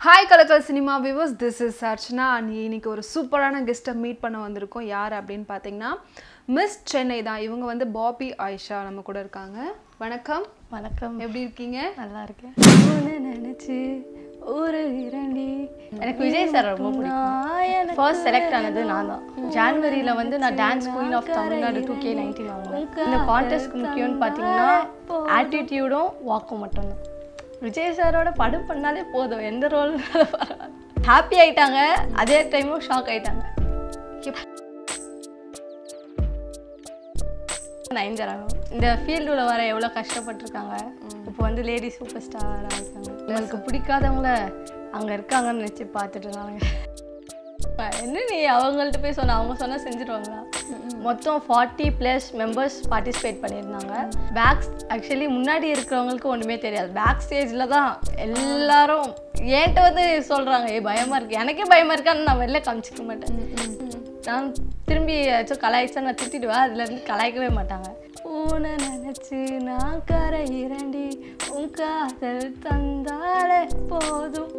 Hi Kalakkal Cinema viewers this is Archana and இன்னைக்கு ஒரு சூப்பரான கெஸ்ட்டை மீட் பண்ண வந்திருக்கோம் யார் அப்படின்னு பார்த்தீங்கன்னா மிஸ் சென்னை தான் இவங்க வந்து பாபி ஆயிஷா நம்ம கூட இருக்காங்க வணக்கம் வணக்கம் எப்படி இருக்கீங்க நல்லா இருக்கேன் உன்னை நினைச்சு ஒரு இரண்டி எனக்கு விஜய் சார் ரொம்ப பிடிக்கும் ஃபர்ஸ்ட் செலக்ட் ஆனது நான் தான் ஜான்வரியில வந்து நான் dance queen of Tamil Nadu two K nineteen வாங்கினேன் இந்த கான்டெஸ்ட்க்கு முக்கியம்னு பார்த்தீங்கன்னா ஆட்டிடியூடும் வாக்கும் மட்டும்தான் விஜய் சாரோட படம் பண்ணாலே போதும் எந்த ரோல் ஹாப்பி ஆயிட்டாங்க அதே டைமும் ஷாக் ஆயிட்டாங்க நயன்தாரா இந்த ஃபீல்டுல வர எவ்வளோ கஷ்டப்பட்டிருக்காங்க இப்போ வந்து லேடி சூப்பர் ஸ்டாராக இருக்காங்க உங்களுக்கு பிடிக்காதவங்கள அங்கே இருக்காங்கன்னு நினச்சி பார்த்துட்டு இருந்தாங்க என்ன நீ அவங்கள்ட்ட போய் சொன்ன அவங்க சொன்னால் செஞ்சுருவாங்களா மொத்தம் ஃபார்ட்டி ப்ளஸ் மெம்பர்ஸ் பார்ட்டிசிபேட் பண்ணியிருந்தாங்க பேக் ஆக்சுவலி முன்னாடி இருக்கிறவங்களுக்கு ஒன்றுமே தெரியாது பேக் ஸ்டேஜில் தான் எல்லாரும் என்கிட்ட வந்து சொல்கிறாங்க ஏ பயமாக இருக்கு எனக்கே பயமாக இருக்கான்னு நான் வெளில காமிச்சிக்க மாட்டேன் நான் திரும்பி ஏதாச்சும் கலாய்ச்சா நான் திட்டிடுவேன் அதுலேருந்து கலாய்க்கவே மாட்டாங்க உன்னை நினச்சி நான் கரை இரண்டி உன் காதல் தந்தாலே போதும்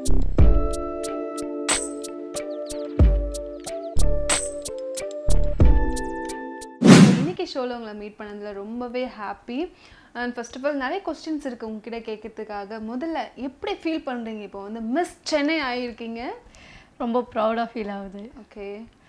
இன்னைக்கு ஷோவில் உங்களை மீட் பண்ணதுல ரொம்பவே happy and first of all நிறைய கொஸ்டின்ஸ் இருக்குது உங்ககிட்ட கேட்கறதுக்காக முதல்ல எப்படி ஃபீல் பண்ணுறீங்க இப்போ வந்து மிஸ் சென்னை ஆகியிருக்கீங்க ரொம்ப ப்ரௌடாக ஃபீல் ஆகுது ஓகே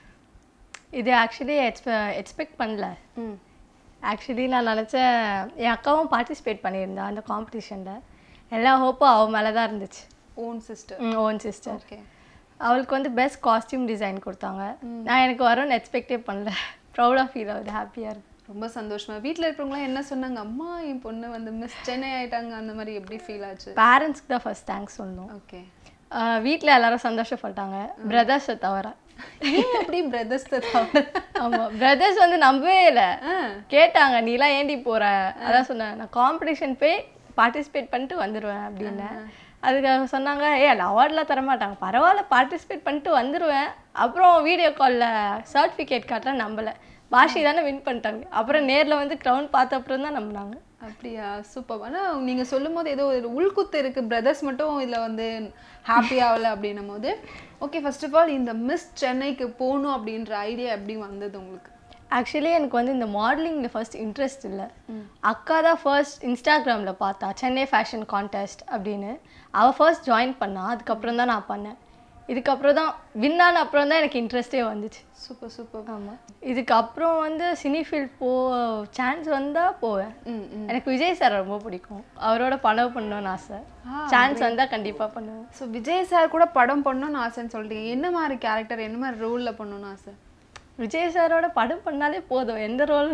இது ஆக்சுவலி எக்ஸ்பெ எக்ஸ்பெக்ட் பண்ணல ம் ஆக்சுவலி நான் நினச்சேன் என் அக்காவும் பார்ட்டிசிபேட் பண்ணியிருந்தா அந்த காம்படிஷனில் எல்லா ஹோப்பும் அவள் மேலே தான் இருந்துச்சு own sister own sister okay அவளுக்கு வந்து பெஸ்ட் காஸ்டியூம் டிசைன் கொடுத்தாங்க நான் எனக்கு வரும்னு எக்ஸ்பெக்டே பண்ணல ப்ரௌடாக ஃபீல் ஆகுது ஹாப்பியாக இருக்கு ரொம்ப சந்தோஷமா வீட்டில் இருக்கிறவங்களாம் என்ன சொன்னாங்க அம்மா என் பொண்ணு வந்து மிஸ் சென்னை ஆயிட்டாங்க அந்த மாதிரி எப்படி ஃபீல் ஆச்சு பேரண்ட்ஸ்க்கு தான் ஃபர்ஸ்ட் தேங்க்ஸ் சொல்லணும் ஓகே வீட்டில் எல்லாரும் சந்தோஷப்பட்டாங்க பிரதர்ஸை தவிர ஏன் அப்படி பிரதர்ஸ் தவிர ஆமாம் பிரதர்ஸ் வந்து நம்பவே இல்லை கேட்டாங்க நீலாம் ஏண்டி போற அதான் சொன்னேன் நான் காம்படிஷன் போய் பார்ட்டிசிபேட் பண்ணிட்டு வந்துடுவேன் அப்படின்னு அதுக்காக சொன்னாங்க ஏ அந்த அவார்ட்லாம் தரமாட்டாங்க பரவாயில்ல பார்ட்டிசிபேட் பண்ணிட்டு வந்துடுவேன் அப்புறம் வீடியோ காலில் சர்டிஃபிகேட் காட்டலாம் நம்பலை பாஷி தானே வின் பண்ணிட்டாங்க அப்புறம் நேரில் வந்து க்ரௌண்ட் பார்த்த அப்புறம் தான் நம்பினாங்க அப்படியா சூப்பர் ஆனால் நீங்கள் சொல்லும் போது ஏதோ ஒரு உள்குத்து இருக்கு பிரதர்ஸ் மட்டும் இதில் வந்து ஹாப்பி ஆகல அப்படின்னும் போது ஓகே ஃபர்ஸ்ட் ஆஃப் ஆல் இந்த மிஸ் சென்னைக்கு போகணும் அப்படின்ற ஐடியா எப்படி வந்தது உங்களுக்கு ஆக்சுவலி எனக்கு வந்து இந்த மாடலிங்கில் ஃபர்ஸ்ட் இன்ட்ரெஸ்ட் இல்லை அக்கா தான் ஃபர்ஸ்ட் இன்ஸ்டாகிராமில் பார்த்தா சென்னை ஃபேஷன் கான்டெஸ்ட் அப்படின்னு அவள் ஃபர்ஸ்ட் ஜாயின் பண்ணா அதுக்கப்புறம் தான் நான் பண்ணேன் இதுக்கப்புறம் தான் வின் ஆன அப்புறம் தான் எனக்கு இன்ட்ரெஸ்டே வந்துச்சு சூப்பர் சூப்பர் ஆமாம் இதுக்கப்புறம் வந்து சினி ஃபீல்ட் போ சான்ஸ் வந்தால் போவேன் ம் ம் எனக்கு விஜய் சார் ரொம்ப பிடிக்கும் அவரோட படம் பண்ணணும்னு ஆசை சான்ஸ் வந்தால் கண்டிப்பாக பண்ணுவேன் ஸோ விஜய் சார் கூட படம் பண்ணணும்னு ஆசைன்னு சொல்லிட்டீங்க என்ன மாதிரி கேரக்டர் என்ன மாதிரி ரோலில் பண்ணணும்னு ஆசை விஜய் சாரோட படம் பண்ணாலே போதும் எந்த ரோல்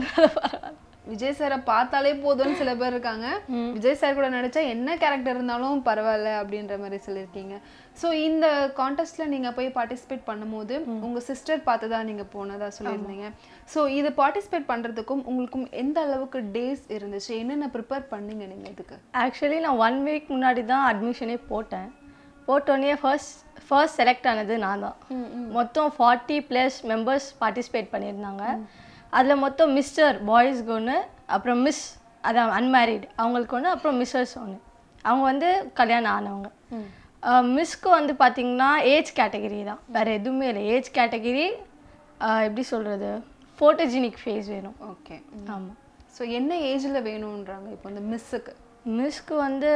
விஜய் சாரை பார்த்தாலே போதும்னு சில பேர் இருக்காங்க விஜய் சார் கூட நடிச்சா என்ன கேரக்டர் இருந்தாலும் பரவாயில்ல அப்படின்ற மாதிரி சொல்லியிருக்கீங்க ஸோ இந்த கான்டெஸ்ட்ல நீங்க போய் பார்ட்டிசிபேட் பண்ணும்போது உங்க சிஸ்டர் பார்த்து தான் நீங்க போனதா சொல்லியிருந்தீங்க ஸோ இது பார்ட்டிசிபேட் பண்றதுக்கும் உங்களுக்கும் எந்த அளவுக்கு டேஸ் இருந்துச்சு என்னென்ன ப்ரிப்பேர் பண்ணீங்க நீங்க இதுக்கு ஆக்சுவலி நான் ஒன் வீக் முன்னாடி தான் அட்மிஷனே போட்டேன் போட்டோடனே ஃபர்ஸ்ட் ஃபர்ஸ்ட் செலக்ட் ஆனது நான் தான் மொத்தம் ஃபார்ட்டி ப்ளஸ் மெம்பர்ஸ் பார்ட்டிசிபேட் பண்ணியிருந்தாங்க அதில் மொத்தம் மிஸ்டர் பாய்ஸ்க்கு ஒன்று அப்புறம் மிஸ் அதான் அன்மேரிட் அவங்களுக்கு ஒன்று அப்புறம் மிஸ்ஸர்ஸ் ஒன்று அவங்க வந்து கல்யாணம் ஆனவங்க மிஸ்க்கு வந்து பார்த்திங்கன்னா ஏஜ் கேட்டகரி தான் வேறு எதுவுமே இல்லை ஏஜ் கேட்டகரி எப்படி சொல்கிறது ஃபோட்டோஜெனிக் ஃபேஸ் வேணும் ஓகே ஆமாம் ஸோ என்ன ஏஜ்ல வேணும்ன்றாங்க இப்போ இந்த மிஸ்ஸுக்கு மிஸ்க்கு வந்து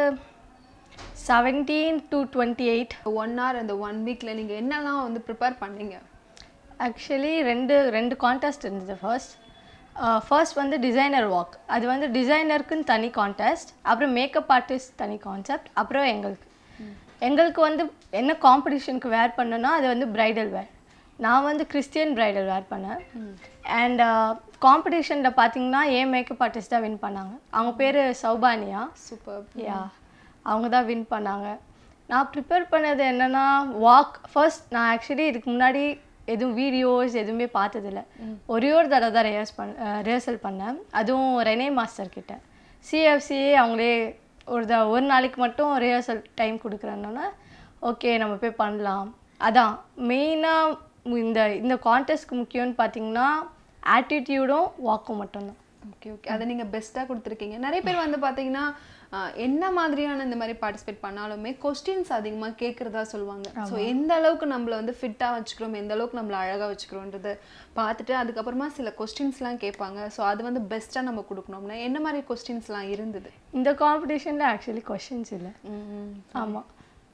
seventeen to twenty eight one hour அந்த ஒன் வீக்ல நீங்க என்னெல்லாம் வந்து ப்ரிப்பேர் பண்ணீங்க ஆக்சுவலி ரெண்டு ரெண்டு கான்டெஸ்ட் இருந்தது ஃபர்ஸ்ட் ஃபர்ஸ்ட் வந்து டிசைனர் வாக் அது வந்து டிசைனருக்குன்னு தனி கான்டெஸ்ட் அப்புறம் மேக்கப் ஆர்டிஸ்ட் தனி கான்செப்ட் அப்புறம் எங்களுக்கு எங்களுக்கு வந்து என்ன காம்படிஷனுக்கு வேர் பண்ணனா அது வந்து பிரைடல் வேர் நான் வந்து கிறிஸ்டியன் பிரைடல் வேர் பண்ணேன் அண்ட் காம்படிஷனில் பார்த்தீங்கன்னா ஏன் மேக்கப் ஆர்டிஸ்ட் தான் வின் பண்ணாங்க அவங்க பேர் சௌபானியா சூப்பர் யா அவங்க தான் வின் பண்ணாங்க நான் ப்ரிப்பேர் பண்ணது என்னன்னா வாக் ஃபர்ஸ்ட் நான் ஆக்சுவலி இதுக்கு முன்னாடி எதுவும் வீடியோஸ் எதுவுமே பார்த்ததில்ல ஒரே ஒரு தடவை தான் ரிஹர்ஸ் பண்ண ரிஹர்சல் பண்ணேன் அதுவும் ரெனே மாஸ்டர் கிட்ட சிஎஃப்சியே அவங்களே ஒரு த ஒரு நாளைக்கு மட்டும் ரிஹர்சல் டைம் கொடுக்குறேன்னா ஓகே நம்ம போய் பண்ணலாம் அதான் மெயினாக இந்த இந்த கான்டெஸ்ட்க்கு முக்கியம்னு பார்த்தீங்கன்னா ஆட்டிடியூடும் வாக்கும் மட்டும்தான் ஓகே ஓகே அதை நீங்கள் பெஸ்ட்டாக கொடுத்துருக்கீங்க நிறைய பேர் வந்து பார்த்தீங்கன்னா ஆஹ் என்ன மாதிரியான இந்த மாதிரி பார்ட்டிசிபேட் பண்ணாலுமே கொஸ்டின்ஸ் அதிகமா கேட்கறதா சொல்லுவாங்க ஸோ எந்த அளவுக்கு நம்மள வந்து ஃபிட்டா வச்சுக்கிறோம் எந்த அளவுக்கு நம்மள அழகா வச்சுக்கிறோன்றது பார்த்துட்டு அதுக்கப்புறமா சில கொஸ்டின்ஸ்லாம் கேட்பாங்க ஸோ அது வந்து பெஸ்ட்டா நம்ம கொடுக்கணும்னா என்ன மாதிரி கொஸ்டின்ஸ்லாம் இருந்தது இந்த காம்படிஷனில் ஆக்சுவலி கொஷின்ஸ் இல்லை ஆமாம்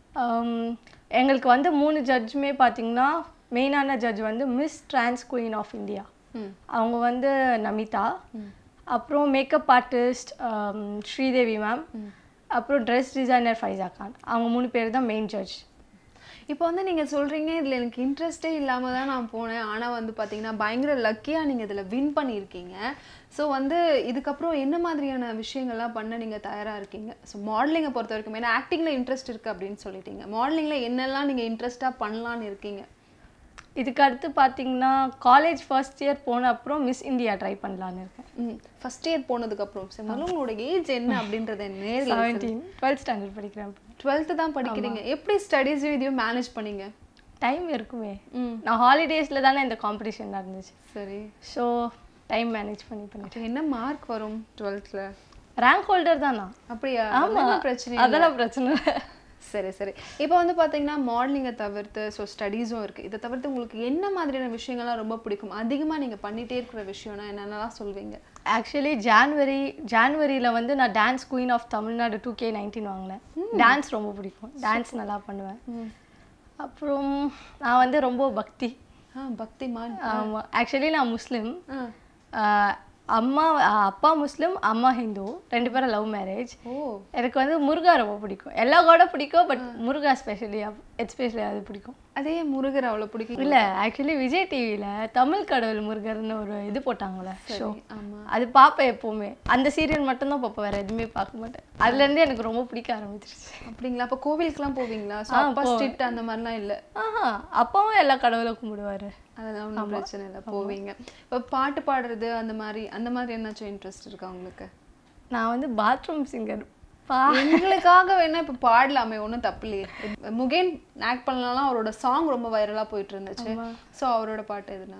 எங்களுக்கு வந்து மூணு ஜட்ஜுமே பார்த்தீங்கன்னா மெயினான ஜட்ஜ் வந்து miss trans queen of India hmm அவங்க வந்து நமிதா அப்புறம் மேக்கப் ஆர்டிஸ்ட் ஸ்ரீதேவி மேம் அப்புறம் ட்ரெஸ் டிசைனர் ஃபைசா கான் அவங்க மூணு பேர் தான் மெயின் ஜட்ஜ் இப்போ வந்து நீங்க சொல்றீங்க இதுல எனக்கு இன்ட்ரெஸ்டே இல்லாம தான் நான் போனேன் ஆனா வந்து பாத்தீங்கன்னா பயங்கர லக்கியா நீங்க இதுல வின் பண்ணியிருக்கீங்க ஸோ வந்து இதுக்கப்புறம் என்ன மாதிரியான விஷயங்கள்லாம் பண்ண நீங்க தயாரா இருக்கீங்க ஸோ மாடலிங்கை பொறுத்த வரைக்கும் ஏன்னா ஆக்டிங்ல இன்ட்ரெஸ்ட் இருக்கு அப்படின்னு சொல்லிட்டீங்க மாடலிங்ல என்னெல்லாம் நீங்க இன்ட்ரெஸ்டா பண்ணலாம்னு இருக்கீங்க இதுக்கு அடுத்து பார்த்தீங்கன்னா காலேஜ் ஃபர்ஸ்ட் இயர் போன அப்புறம் மிஸ் இந்தியா ட்ரை பண்ணலான்னு இருக்கேன் ம் ஃபர்ஸ்ட் இயர் போனதுக்கு அப்புறம் சரி முதல்ல உங்களோட ஏஜ் என்ன அப்படின்றத நேரில் செவன்டீன் டுவெல்த் ஸ்டாண்டர்ட் படிக்கிறேன் டுவெல்த்து தான் படிக்கிறீங்க எப்படி ஸ்டடீஸையும் இதையும் மேனேஜ் பண்ணீங்க டைம் இருக்குமே ம் நான் ஹாலிடேஸில் தானே இந்த காம்படிஷன் நடந்துச்சு சரி ஸோ டைம் மேனேஜ் பண்ணி பண்ணிட்டேன் அப்ப என்ன மார்க் வரும் டுவெல்த்தில் ரேங்க் ஹோல்டர் தான் நான் அப்படியா ஆமா அதெல்லாம் பிரச்சனை இல்ல. அதெல்லாம் பிரச்சனை இல்லை சரி சரி இப்போ வந்து பார்த்தீங்கன்னா மாடலிங்கை தவிர்த்து ஸோ ஸ்டடீஸும் இருக்குது இதை தவிர்த்து உங்களுக்கு என்ன மாதிரியான விஷயங்கள்லாம் ரொம்ப பிடிக்கும் அதிகமாக நீங்கள் பண்ணிகிட்டே இருக்கிற விஷயம்னா என்னென்னலாம் சொல்வீங்க ஆக்சுவலி ஜான்வரி ஜான்வரியில் வந்து நான் dance queen of Tamil Nadu two K nineteen வாங்கினேன் டான்ஸ் ரொம்ப பிடிக்கும் டான்ஸ் நல்லா பண்ணுவேன் அப்புறம் நான் வந்து ரொம்ப பக்தி ஆ பக்திமான் ஆமாம் ஆக்சுவலி நான் முஸ்லீம் ஆ ஆஹ் அம்மா ஆஹ் அப்பா முஸ்லீம் அம்மா ஹிந்து ரெண்டு பேரும் லவ் மேரேஜ் ஓ எனக்கு வந்து முருகா ரொம்ப பிடிக்கும் எல்லா கூட பிடிக்கும் பட் முருகா ஸ்பெஷலி எஸ்பெஷலி அது பிடிக்கும் அதே முருகர் அவ்வளோ பிடிக்கும் இல்ல ஆக்சுவலி விஜய் டிவில தமிழ் கடவுள் முருகர்னு ஒரு இது போட்டாங்கல்ல ஷோ ஆமாம் அது பார்ப்பேன் எப்பவுமே அந்த சீரியல் மட்டும்தான் பார்ப்பேன் வேற எதுவுமே பார்க்க மாட்டேன் அதுல இருந்து எனக்கு ரொம்ப பிடிக்க ஆரம்பிச்சிருச்சு அப்படிங்களா அப்போ கோவிலுக்குலாம் போவீங்களா ஸோ ஆ, அப்பா போவேன். ஸ்ட்ரிக்ட் அந்த மாதிரிலாம் இல்லை ஆஹா அப்பாவும் எல்லா கடவுளும் கும்பிடுவாரு அதெல்லாம் ஒன்றும் பிரச்சனை இல்லை போவீங்க இப்போ பாட்டு பாடுறது அந்த மாதிரி அந்த மாதிரி என்னாச்சும் இன்ட்ரெஸ்ட் இருக்கா உங்களுக்கு நான் வந்து பாத்ரூம் சிங்கர் பா எங்களுக்காக வேணா இப்ப பாடலாமே ஒண்ணும் தப்பு இல்லையே முகேன் ஆக்ட் பண்ணலாம் அவரோட சாங் ரொம்ப வைரலா போயிட்டு இருந்துச்சு சோ அவரோட பாட்டு எதுனா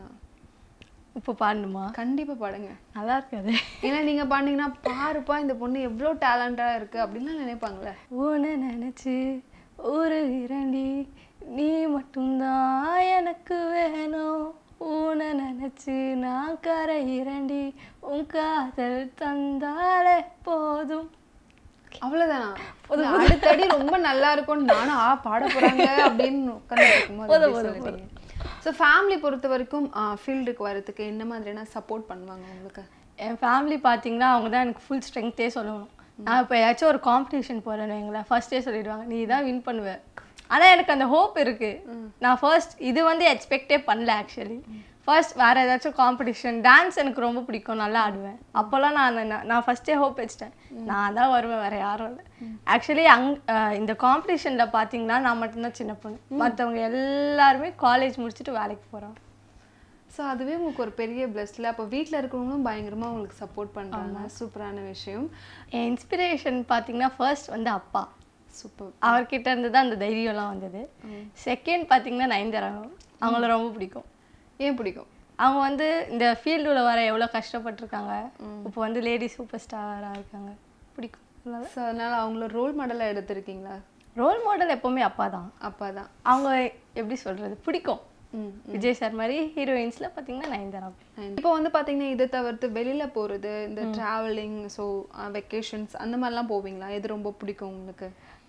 இப்போ பாடணுமா கண்டிப்பா பாடுங்க நல்லா இருக்காது ஏன்னா நீங்க பாண்டீங்கன்னா பாருப்பா இந்த பொண்ணு எவ்வளோ டேலண்டா இருக்கு அப்படின்லாம் நினைப்பாங்களே உன்னை நினைச்சு ஒரு இரண்டி நீ மட்டும்தான் எனக்கு வேணும் உன்னை நினைச்சு நான் கரை இரண்டி உன் காதல் தந்தாலே போதும் அவ்வளவுதானா அடுத்தடி ரொம்ப நல்லா இருக்கும்னு நானும் ஆ பாட போறாங்க அப்படின்னு உட்காந்து ஸோ ஃபேமிலி பொறுத்த வரைக்கும் ஃபீல்டுக்கு வரதுக்கு என்ன மாதிரியான சப்போர்ட் பண்ணுவாங்க உங்களுக்கு என் ஃபேமிலி பார்த்தீங்கன்னா அவங்க தான் எனக்கு ஃபுல் ஸ்ட்ரென்த்தே சொல்லணும் நான் இப்போ ஏதாச்சும் ஒரு காம்படிஷன் போகிறேன்னு எங்களை ஃபர்ஸ்டே சொல்லிடுவாங்க நீ தான் வின் பண்ணுவ ஆனால் எனக்கு அந்த ஹோப் இருக்கு நான் ஃபர்ஸ்ட் இது வந்து எக்ஸ்பெக்டே பண்ணல ஆக்சுவலி ஃபர்ஸ்ட் வேற ஏதாச்சும் காம்படிஷன் டான்ஸ் எனக்கு ரொம்ப பிடிக்கும் நல்லா ஆடுவேன் அப்போல்லாம் நான் நான் நான் ஃபர்ஸ்டே ஹோப் வச்சிட்டேன் நான் தான் வருவேன் வேற யாரும் இல்லை ஆக்சுவலி அங் அஹ் இந்த காம்படிஷனில் பார்த்தீங்கன்னா நான் மட்டும்தான் சின்ன பொண்ணு மற்றவங்க எல்லாருமே காலேஜ் முடிச்சுட்டு வேலைக்கு போகிறாங்க ஸோ அதுவே உங்களுக்கு ஒரு பெரிய பிளஸ்ல அப்போ வீட்டில் இருக்கிறவங்களும் பயங்கரமா உங்களுக்கு சப்போர்ட் பண்றாங்க சூப்பரான விஷயம் என் இன்ஸ்பிரேஷன் பார்த்தீங்கன்னா ஃபர்ஸ்ட் வந்து அப்பா சூப்பர் அவர்கிட்ட இருந்து தான் அந்த தைரியம்லாம் வந்தது செகண்ட் பார்த்தீங்கன்னா நயன்தாரா அவங்கள ரொம்ப பிடிக்கும் ஏன் பிடிக்கும் அவங்க வந்து இந்த ஃபீல்டுல வர எவ்வளோ கஷ்டப்பட்டிருக்காங்க இப்போ வந்து லேடி சூப்பர் ஸ்டாராக இருக்காங்க பிடிக்கும் அதனால ஸோ அதனால அவங்கள ரோல் மாடலாக எடுத்திருக்கீங்களா ரோல் மாடல் எப்போவுமே அப்பா தான் அப்பா தான் அவங்க எப்படி சொல்கிறது பிடிக்கும் ம் விஜய் சார் மாதிரி ஹீரோயின்ஸில் பார்த்தீங்கன்னா நயன்தாரா இப்போ வந்து பார்த்தீங்கன்னா இதை தவிர்த்து வெளியில போறது இந்த டிராவலிங் ஸோ வெக்கேஷன்ஸ் அந்த மாதிரிலாம் போவீங்களா எது ரொம்ப பிடிக்கும் உங்களுக்கு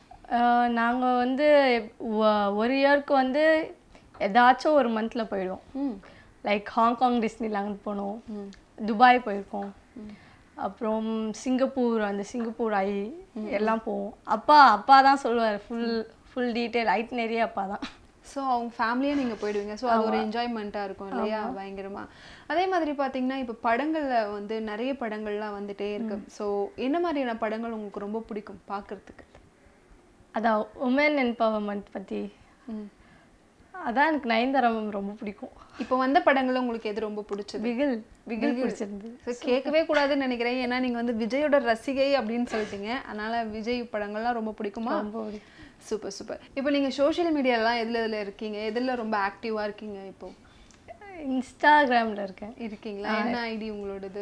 நாங்கள் வந்து ஒ- ஒரு இயர்க்கு வந்து ஏதாச்சும் ஒரு மந்தில் போயிடுவோம் ம் லைக் ஹாங்காங் டிஸ்னிலாண்ட் போனோம் துபாய் போயிருக்கோம் அப்புறம் சிங்கப்பூர் அந்த சிங்கப்பூர் ஐ எல்லாம் போவோம் அப்பா அப்பா தான் சொல்லுவார் ஃபுல் ஃபுல் டீட்டெயில் ஐட்னரியே அப்பா தான் ஸோ அவங்க ஃபேமிலியே நீங்க போயிடுவீங்க ஸோ அது ஒரு என்ஜாய்மெண்ட்டாக இருக்கும் இல்லையா பயங்கரமா அதே மாதிரி பார்த்தீங்கன்னா இப்போ படங்கள்ல வந்து நிறைய படங்கள்லாம் வந்துட்டே இருக்கு ஸோ என்ன மாதிரியான படங்கள் உங்களுக்கு ரொம்ப பிடிக்கும் பார்க்கறதுக்கு அதான் உமன் எம்பவர்மெண்ட் பற்றி ம் அதான் எனக்கு நயன்தாரா ma'am ரொம்ப பிடிக்கும் இப்போ வந்த படங்கள்ல உங்களுக்கு எது ரொம்ப பிடிச்சது பிகில் பிகில் பிடிச்சிருந்தது ஸோ கேட்கவே கூடாதுன்னு நினைக்கிறேன் ஏன்னா நீங்க வந்து விஜயோட ரசிகை அப்படின்னு சொல்லிட்டீங்க அதனால விஜய் படங்கள்லாம் ரொம்ப பிடிக்குமா ரொம்ப பிடிக்கும் சூப்பர் சூப்பர் இப்போ நீங்க சோஷியல் மீடியாலாம் எதுல எதுல இருக்கீங்க எதுல ரொம்ப ஆக்டிவா இருக்கீங்க இப்போ இன்ஸ்டாகிராமில் இருக்கேன் இருக்கீங்களா என்ன ஐடி உங்களோடது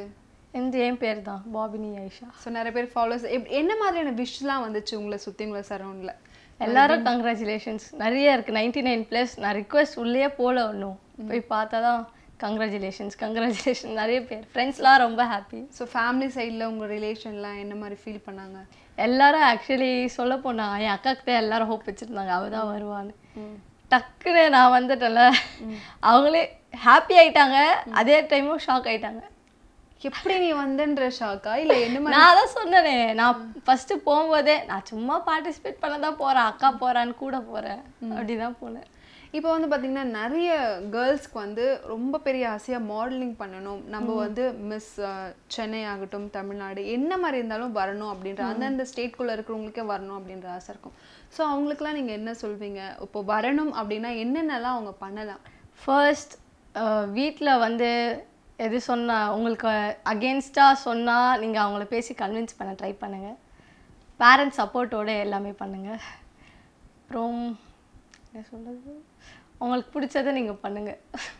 இந்த என் பேர் தான் பாபினி ஐஷா ஸோ நிறைய பேர் ஃபாலோஸ் என்ன மாதிரியான விஷலாம் வந்துச்சு உங்களை சுற்றி உங்களை சரௌண்டில் எல்லாரும் கங்க்ராச்சுலேஷன்ஸ் நிறைய இருக்கு நைன்டி நைன் ப்ளஸ் நான் ரிக்வெஸ்ட் உள்ளே போல ஒன்றும் போய் பார்த்தா தான் கங்க்ராச்சுலேஷன்ஸ் கங்க்ராச்சுலேஷன் நிறைய பேர் ஃப்ரெண்ட்ஸ்லாம் ரொம்ப ஹாப்பி ஸோ ஃபேமிலி சைடில் உங்கள் ரிலேஷன்லாம் என்ன மாதிரி ஃபீல் பண்ணாங்க எல்லாரும் ஆக்சுவலி சொல்ல போனா என் அக்காக்கு தான் எல்லாரும் ஹோப் வச்சுருந்தாங்க அவள் தான் வருவான்னு டக்குன்னு நான் வந்துட்டேன்ல அவங்களே ஹாப்பி ஆயிட்டாங்க அதே டைமும் ஷாக் ஆயிட்டாங்க எப்படி நீ வந்தன்ற ஷாக்கா இல்லை என்ன மாதிரி நான் தான் சொன்னேனே நான் ஃபர்ஸ்ட் போகும்போதே நான் சும்மா பார்ட்டிசிபேட் பண்ண தான் போறேன் அக்கா போறான்னு கூட போறேன் அப்படிதான் போனேன் இப்போ வந்து பார்த்தீங்கன்னா நிறைய கேர்ள்ஸ்க்கு வந்து ரொம்ப பெரிய ஆசையாக மாடலிங் பண்ணணும் நம்ம வந்து மிஸ் சென்னை ஆகட்டும் தமிழ்நாடு என்ன மாதிரி இருந்தாலும் வரணும் அப்படின்ற அந்தந்த ஸ்டேட்குள்ளே இருக்கிறவங்களுக்கே வரணும் அப்படின்ற ஆசை இருக்கும் ஸோ அவங்களுக்குலாம் நீங்கள் என்ன சொல்வீங்க இப்போ வரணும் அப்படின்னா என்னென்னலாம் அவங்க பண்ணலாம் ஃபர்ஸ்ட் வீட்டில் வந்து எது சொன்னா உங்களுக்கு அகேன்ஸ்டாக சொன்னால் நீங்கள் அவங்கள பேசி கன்வின்ஸ் பண்ண ட்ரை பண்ணுங்கள் பேரண்ட்ஸ் சப்போர்ட்டோட எல்லாமே பண்ணுங்கள் அப்புறம் என்ன சொல்கிறது உங்களுக்கு பிடிச்சதை நீங்கள் பண்ணுங்கள்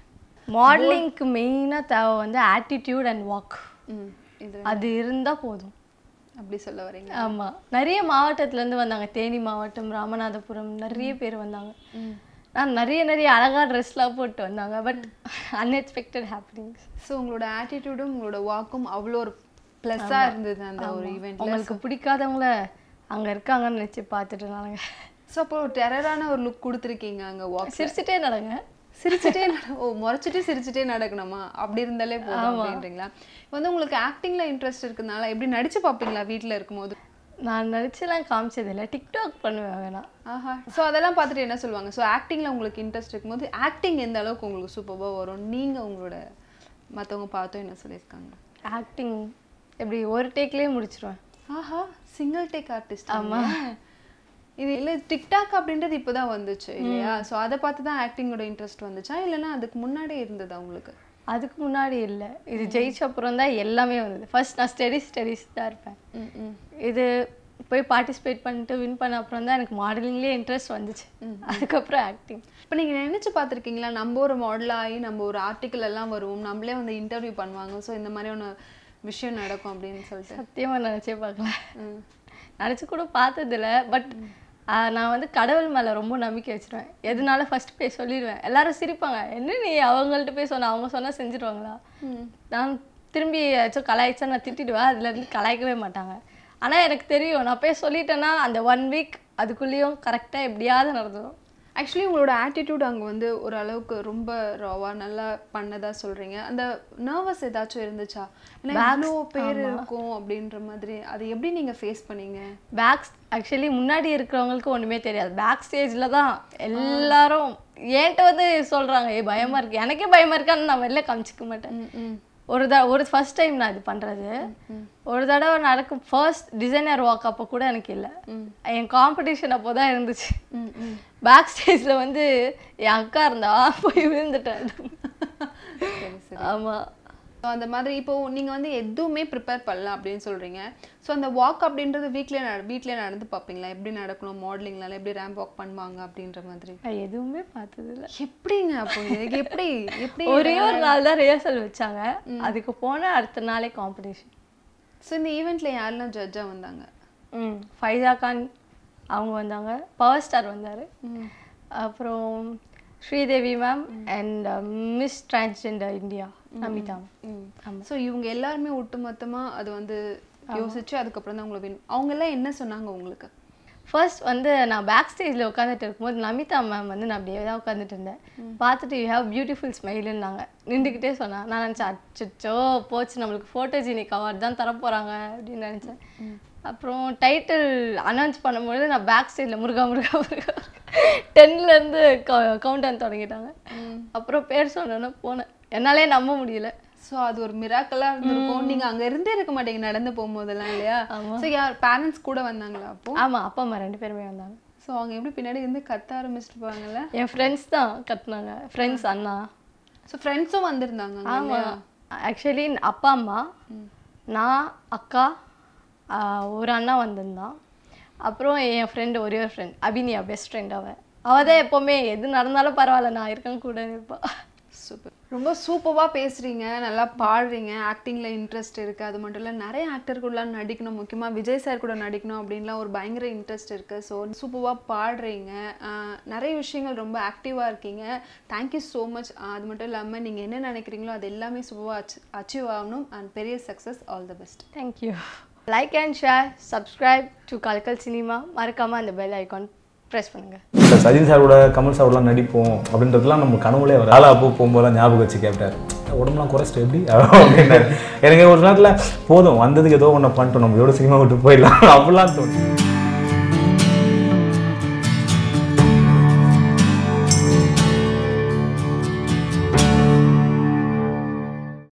மாடலிங்க்கு மெயினாக தேவை வந்து ஆட்டிடியூட் அண்ட் வாக் ம் இது அது இருந்தால் போதும் அப்படி சொல்ல வரீங்க ஆமாம் நிறைய மாவட்டத்துலேருந்து வந்தாங்க தேனி மாவட்டம் ராமநாதபுரம் நிறைய பேர் வந்தாங்க நான் நிறைய நிறைய அழகா ட்ரெஸ்லாம் போட்டு வந்தாங்க பட் அன்எக்ஸ்பெக்டட் ஹாப்பனிங்ஸ் ஸோ உங்களோட ஆட்டிடியூடும் உங்களோட வாக்கும் அவ்வளோ ஒரு ப்ளஸ்ஸாக இருந்தது அந்த ஒரு ஈவெண்ட்ல உங்களுக்கு பிடிக்காதவங்கள அங்க இருக்காங்கன்னு நினைச்சு பார்த்துட்டு நாங்க ஸோ அப்போ டெரரான ஒரு லுக் கொடுத்துருக்கீங்க அங்கே வாக் சிரிச்சுட்டே நடங்க சிரிச்சுட்டே நட- ஓ முறைச்சிட்டு சிரிச்சுட்டே நடக்கணுமா அப்படி இருந்தாலே போதும் அப்படின்றீங்களா இப்போ வந்து உங்களுக்கு ஆக்டிங்ல இன்ட்ரெஸ்ட் இருக்குனால எப்படி நடிச்சு பார்ப்பீங்களா வீட்டில் இருக்கும்போது நான் நடிச்செல்லாம் காமிச்சது இல்லை டிக்டாக் பண்ணுவேன் வேணா ஆஹா ஸோ அதெல்லாம் பார்த்துட்டு என்ன சொல்லுவாங்க ஸோ ஆக்டிங்கில் உங்களுக்கு இன்ட்ரெஸ்ட் இருக்கும்போது ஆக்டிங் எந்த அளவுக்கு உங்களுக்கு சூப்பராக வரும் நீங்கள் உங்களோட மற்றவங்க பார்த்தோம் என்ன சொல்லியிருக்காங்க ஆக்டிங் எப்படி ஒரு டேக்லேயே முடிச்சிருவேன் ஆஹா சிங்கிள் டேக் ஆர்டிஸ்ட் ஆமா இது இல்லை டிக்டாக் அப்படின்றது இப்போதான் வந்துச்சு இல்லையா ஸோ அதை பார்த்து தான் ஆக்டிங்கோட இன்ட்ரெஸ்ட் வந்துச்சா இல்லைன்னா அதுக்கு முன்னாடியே இருந்ததா உங்களுக்கு அதுக்கு முன்னாடி இல்லை இது ஜெயிச்ச அப்புறம் தான் எல்லாமே வந்தது ஃபர்ஸ்ட் நான் ஸ்டடிஸ் ஸ்டடிஸ் தான் இருப்பேன் ம் ம் இது போய் பார்ட்டிசிபேட் பண்ணிட்டு வின் பண்ண அப்புறம் தான் எனக்கு மாடலிங்லேயே இன்ட்ரெஸ்ட் வந்துச்சு அதுக்கப்புறம் ஆக்டிங் இப்போ நீங்கள் நினச்சி பார்த்துருக்கீங்களா நம்ம ஒரு மாடல் ஆகி நம்ம ஒரு ஆர்டிக்கல் எல்லாம் வருவோம் நம்மளே வந்து இன்டர்வியூ பண்ணுவாங்க ஸோ இந்த மாதிரியான விஷயம் நடக்கும் அப்படின்னு சொல்லிட்டு சத்தியமாக நினச்சே பார்க்கல ம். நினச்சி கூட பார்த்ததில்ல பட் நான் வந்து கடவுள் மேலே ரொம்ப நம்பிக்கை வச்சிருவேன் எதுனால ஃபர்ஸ்ட் போய் சொல்லிடுவேன் எல்லாரும் சிரிப்பாங்க என்ன நீ அவங்கள்ட்ட போய் சொன்ன அவங்க சொன்னால் செஞ்சுருவாங்களா ம். நான் திரும்பி ஏதாச்சும் கலாய்ச்சா நான் திட்டிடுவேன் அதுலேருந்து கலாய்க்கவே மாட்டாங்க ஆனால் எனக்கு தெரியும் நான் போய் சொல்லிட்டேன்னா அந்த ஒன் வீக் அதுக்குள்ளேயும் கரெக்டாக எப்படியாவது நடந்துடும் ஆக்சுவலி உங்களோட ஆட்டிடியூட் அங்கே வந்து ஒரு அளவுக்கு ரொம்ப ராவாக நல்லா பண்ணதா சொல்கிறீங்க அந்த நர்வஸ் ஏதாச்சும் இருந்துச்சா ஏன்னா இவ்வளோ பேர் இருக்கும் அப்படின்ற மாதிரி அதை எப்படி நீங்கள் ஃபேஸ் பண்ணீங்க பேக் ஆக்சுவலி முன்னாடி இருக்கிறவங்களுக்கு ஒன்றுமே தெரியாது பேக் ஸ்டேஜில் தான் எல்லாரும் என்கிட்ட வந்து சொல்கிறாங்க ஏ பயமாக இருக்கு எனக்கே பயமாக இருக்கான்னு நான் வெளில காமிச்சிக்க மாட்டேன் ம் ம் ஒரு த ஒரு ஃபர்ஸ்ட் டைம் நான் இது பண்ணுறது ஒரு தடவை நடக்கும் ஃபர்ஸ்ட் டிசைனர் வாக் அப்போ கூட எனக்கு இல்லை என் காம்படிஷன் அப்போ தான் இருந்துச்சு ம் ம் பேக் ஸ்டேஜில் வந்து என் அக்கா இருந்தா போய் விழுந்துட்டேன் சரி சரி ஆமாம் ஸோ அந்த மாதிரி இப்போ நீங்கள் வந்து எதுவுமே ப்ரிப்பேர் பண்ணலாம் அப்படின்னு சொல்கிறீங்க ஸோ அந்த வாக் அப்படின்றது வீட்லேயே நட வீட்டிலே நடந்து பார்ப்பீங்களா எப்படி நடக்கணும் மாடலிங்னால எப்படி ரேம்ப் வாக் பண்ணுவாங்க அப்படின்ற மாதிரி நான் எதுவுமே பார்த்ததில்ல எப்படிங்க அப்போ இதுக்கு எப்படி எப்படி ஒரே ஒரு நாள் தான் ரிஹர்சல் வச்சாங்க அதுக்கு போனால் அடுத்த நாளே காம்படிஷன் ஸோ இந்த ஈவெண்ட்டில் யாரெல்லாம் ஜட்ஜாக வந்தாங்க ம் ஃபைசா கான் அவங்க வந்தாங்க பவர் ஸ்டார் வந்தார் ம் அப்புறம் Sridevi ma'am and miss transgender India Namitha hmm so இவங்க எல்லாருமே ஒட்டுமொத்தமாக அது வந்து யோசிச்சு அதுக்கப்புறம் தான் உங்களை வேணும் அவங்க எல்லாம் என்ன சொன்னாங்க உங்களுக்கு ஃபர்ஸ்ட் வந்து நான் பேக் ஸ்டேஜில் உட்காந்துட்டு இருக்கும்போது நமிதா மேம் வந்து நான் அப்படியே தான் உட்காந்துட்டு இருந்தேன் பார்த்துட்டு யூ ஹேவ் பியூட்டிஃபுல் ஸ்மைலுன்னாங்க நின்றுக்கிட்டே சொன்னேன் நான் நினச்சேன் அச்சோ போச்சு நம்மளுக்கு ஃபோட்டோஜெனிக் அவார்ட் தான் தர போகிறாங்க அப்படின்னு நினச்சேன் அப்புறம் டைட்டில் அனௌன்ஸ் பண்ணும்போது நான் பேக் ஸ்டேஜில் முருகா முருகா முருகா டென்லேருந்து கவுண்ட் டவுன் தொடங்கிட்டாங்க அப்புறம் பேர் சொன்னோன்னே போனேன் என்னாலே நம்ப முடியல ஸோ அது ஒரு மிராக்கலாக இருந்திருக்கும் நீங்க அங்க இருந்தே இருக்க மாட்டீங்க நடந்து போகும்போதெல்லாம் இல்லையா ஸோ யார் பேரண்ட்ஸ் கூட வந்தாங்களா அப்போ ஆமாம் அப்பா அம்மா ரெண்டு பேருமே வந்தாங்க ஸோ அவங்க எப்படி பின்னாடி இருந்து கத்த ஆரம்பிச்சிருப்பாங்கல்ல என் ஃப்ரெண்ட்ஸ் தான் கத்துனாங்க ஃப்ரெண்ட்ஸ் அண்ணா ஸோ ஃப்ரெண்ட்ஸும் வந்திருந்தாங்க அங்க இல்லையா? ஆமாம் ஆக்சுவலி அப்பா அம்மா நான் அக்கா ஆஹ் ஒரு அண்ணா வந்திருந்தான் அப்புறம் என் ஃப்ரெண்டு ஒரே ஒரு ஃப்ரெண்ட் அபினியா பெஸ்ட் ஃப்ரெண்ட் அவள் அவள் தான் எப்போவுமே எது நடந்தாலும் பரவாயில்ல நான் இருக்கேன் கூட இருப்பா சூப்பர் ரொம்ப சூப்பராக பேசுகிறீங்க நல்லா பாடுறீங்க ஆக்டிங்கில் இன்ட்ரெஸ்ட் இருக்குது அது மட்டும் இல்லை நிறைய ஆக்டர் கூடலாம் நடிக்கணும் முக்கியமாக விஜய் சார் கூட நடிக்கணும் அப்படின்லாம் ஒரு பயங்கர இன்ட்ரெஸ்ட் இருக்குது ஸோ சூப்பராக பாடுறீங்க ஆஹ் நிறைய விஷயங்கள் ரொம்ப ஆக்டிவாக இருக்கீங்க தேங்க்யூ ஸோ மச் அது மட்டும் இல்லாமல் நீங்கள் என்ன நினைக்கிறீங்களோ அது எல்லாமே சூப்பராக அச் அச்சீவ் ஆகணும் அண்ட் பெரிய success all the best thank you like and share subscribe to கல்கல் சினிமா மறக்காமல் அந்த பெல் ஐகான் ப்ரெஸ் பண்ணுங்கள் சார் சஜின் சாரோட கமல் சாரோடலாம் நடிப்போம் அப்படின்றதுலாம் நம்ம கனவுலே வர ஆளா அப்போ போகும்போதெல்லாம் ஞாபகம் வச்சு கேட்டார் உடம்புலாம் குறைச்சிட்டு எப்படி அப்படின்னாரு எனக்கு ஒரு நேரத்தில் போதும் வந்ததுக்கு ஏதோ ஒன்று பண்ணிட்டோம் நம்ம இதோட சினிமா விட்டு போயிடலாம் அப்படிலாம் தோணும்